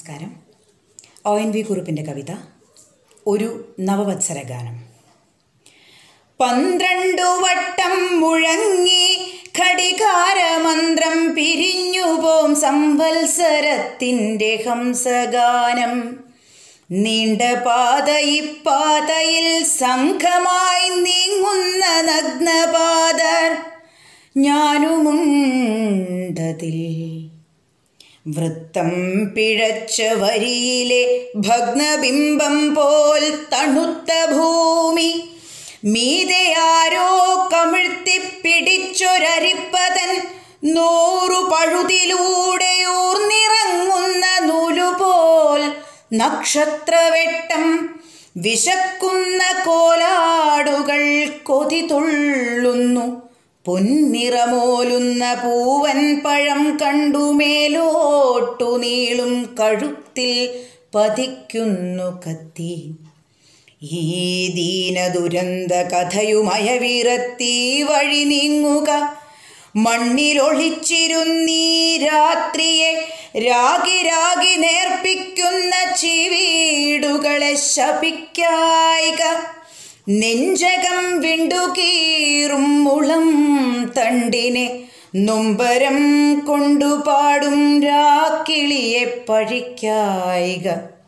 നമസ്കാരം O N V കുറുപ്പിൻ്റെ കവിത ഒരു നവവത്സര ഗാനം പന്ത്രണ്ടു വട്ടം മുഴങ്ങി ഘടികാരമന്ത്രം പിരിഞ്ഞുപോം സംവത്സരത്തിൻ്റെ ഹംസഗാനം നീണ്ട പാതയിപ്പാതയിൽ സംഘമായി നീങ്ങുന്ന നഗ്നപാതർ ഞാനുമുണ്ടതിൽ വൃത്തം പിഴച്ച വരിയിലെ ഭഗ്നബിംബം പോൽ തണുത്ത ഭൂമി മീതെ ആരോ കമിഴ്ത്തിപ്പിടിച്ചൊരരിപ്പതൻ നൂറു പഴുതിലൂടെ ഊർന്നിറങ്ങുന്ന നൂലുപോൽ നക്ഷത്രവെട്ടം വിശക്കുന്ന കോലാടുകൾ കൊതി തുള്ളുന്നു പൊന്നിറമോലുന്ന പൂവൻ പഴം കണ്ടു മേലോട്ടു നീളും കഴുത്തിൽ പതിക്കുന്നു കത്തി ഈ ദീനദുരന്ത കഥയുമയവിറത്തി വഴി നീങ്ങുക മണ്ണിലൊളിച്ചിരുന്നീ രാത്രിയെ രാഗി രാഗി നേർപ്പിക്കുന്ന ചിവീടുകളെ ശപിക്കായിക നെഞ്ചകം വിണ്ടുകീറും മുളം തണ്ടിനെ നൊമ്പരം കൊണ്ടുപാടും രാക്കിളിയെ പഴിക്കായിക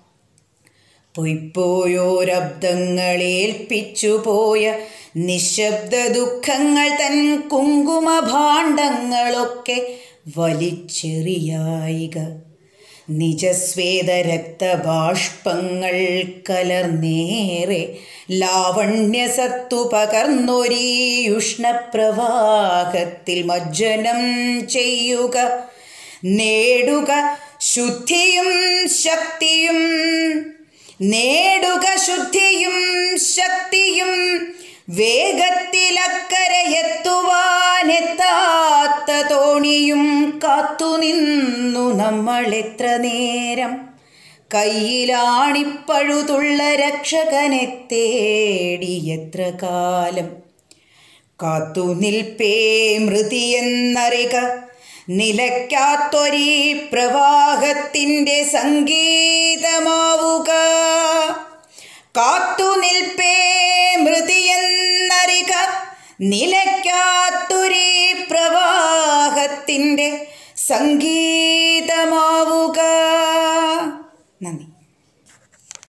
പൊയ്പോയോരബ്ദങ്ങളേൽപ്പിച്ചുപോയ നിശബ്ദ ദുഃഖങ്ങൾ തൻ കുങ്കുമ ഭാണ്ഡങ്ങളൊക്കെ വലിച്ചെറിയായിക നിജസ്വേദ രക്തബാഷ്പങ്ങൾ കലർന്നേറെ ലാവണ്യസത്തു പകർന്നൊരീ ഉഷ്ണപ്രവാഹത്തിൽ മജ്ജനം ചെയ്യുക നേടുക ശുദ്ധിയും ശക്തിയും നേടുക ശുദ്ധിയും ശക്തിയും വേഗത്തിലക്കരയെത്തുവാനെത്താത്ത തോണിയും കാത്തുനിന്നു നമ്മൾ എത്ര നേരം കയ്യിലാണിപ്പഴുതുള്ള രക്ഷകനെ തേടി എത്ര കാലം കാത്തുനിൽപ്പേ മൃതിയെന്നറിക നിലയ്ക്കാത്തൊരീ പ്രവാഹത്തിൻ്റെ സംഗീതമാവുക കാത്തുനിൽപ്പേ മൃതിയെന്നറിക നിലയ്ക്കാത്തൊരീ പ്രവാഹത്തിൻ്റെ സംഗീതമാവുക